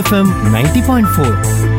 FM ninety point four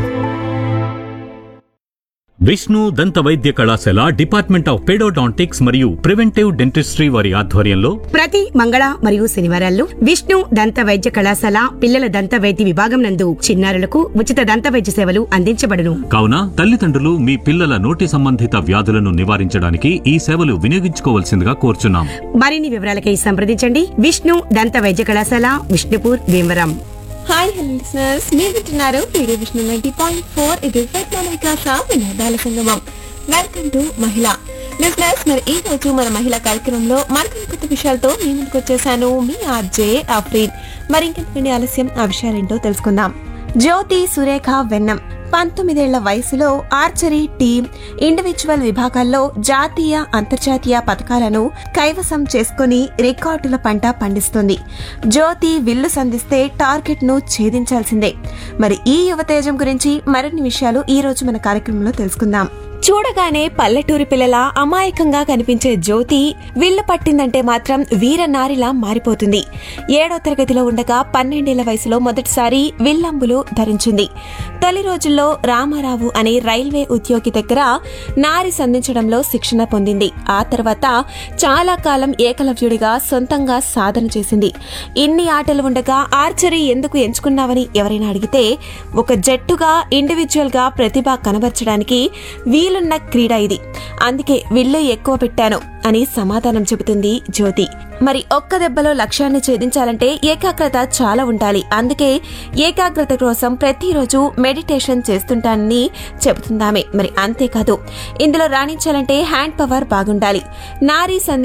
Vishnu దంత వైద్య కళాశాల డిపార్ట్మెంట్ ఆఫ్ పెడోడాంటిక్స్ మరియు ప్రివెంటివ్ డెంటిస్ట్రీ వారి ఆధ్వర్యంలో ప్రతి మంగళ మరియు శనివారాల్లో విష్ణు దంత వైద్య కళాశాల పిల్లల దంత వైద్య విభాగం నందు చిన్నారులకు ఉచిత దంత వైద్య సేవలు అందించబడును కావున తల్లిదండ్రులు మీ పిల్లల నోటి సంబంధిత వ్యాధులను నివారించడానికి ఈ సేవలు వినియోగించుకోవాల్సిందిగా కోరుచున్నాం మరిన్ని వివరాలకై సంప్రదించండి విష్ణు దంత వైద్య కళాశాల Vishnupur Bhimavaram hi hello listeners మీరు వింటున్నారు radio Vishnu ninety point four ఇది విజ్ఞాన వికాస వినోదాల సంగమం వెల్కమ్ టు మహిళ లిసనర్స్ మరి ఈ రోజు మన మహిళా కార్యక్రమంలో మరికొన్ని కొత్త విషయాలతో మీ ముందుకు వచ్చేసాను మీ ఆర్జే ఆఫ్రీన్ మరి ఇంకెందుకండి ఆలస్యం ఆ విషయాలేంటో తెలుసుకుందాం జ్యోతి సురేఖ వెన్నం పంతొమ్మిదేళ్ల వయసులో ఆర్చరీ టీం ఇండివిజువల్ విభాగాల్లో జాతీయ అంతర్జాతీయ పథకాలను కైవసం చేసుకుని రికార్డుల పంట పండిస్తుంది జ్యోతి విల్లు సంధిస్తే టార్గెట్ ను ఛేదించాల్సిందే మరి ఈ యువతేజం గురించి మరిన్ని విషయాలు ఈ రోజు మన కార్యక్రమంలో తెలుసుకుందాం చూడగానే పల్లెటూరి పిల్లల అమాయకంగా కనిపించే జ్యోతి విల్లు పట్టిందంటే మాత్రం వీరనారిలా మారిపోతుంది ఏడో తరగతిలో ఉండగా పన్నెండేళ్ల వయసులో మొదటిసారి విల్లంబులు ధరించింది తొలి రోజుల్లో రామారావు అనే రైల్వే ఉద్యోగి దగ్గర నారి సంధించడంలో శిక్షణ పొందింది ఆ తర్వాత చాలా కాలం ఏకలవ్యుడిగా సొంతంగా సాధన చేసింది ఇన్ని ఆటలు ఉండగా ఆర్చరీ ఎందుకు ఎంచుకున్నావని ఎవరైనా అడిగితే ఒక జట్టుగా ఇండివిజువల్ గా ప్రతిభ కనబరచడానికి వీలున్న క్రీడ ఇది అందుకే విల్లు ఎక్కువ పెట్టాను అని సమాధానం చెబుతుంది జ్యోతి మరి ఒక్క దెబ్బలో లక్ష్యాన్ని ఛేదించాలంటే ఏకాగ్రత చాలా ఉండాలి అందుకే ఏకాగ్రత కోసం ప్రతిరోజు మెడిటేషన్ చేస్తుంటానని చెబుతుందామె మరి అంతేకాదు ఇందులో రాణించాలంటే హ్యాండ్ పవర్ బాగుండాలి నారీ సంధి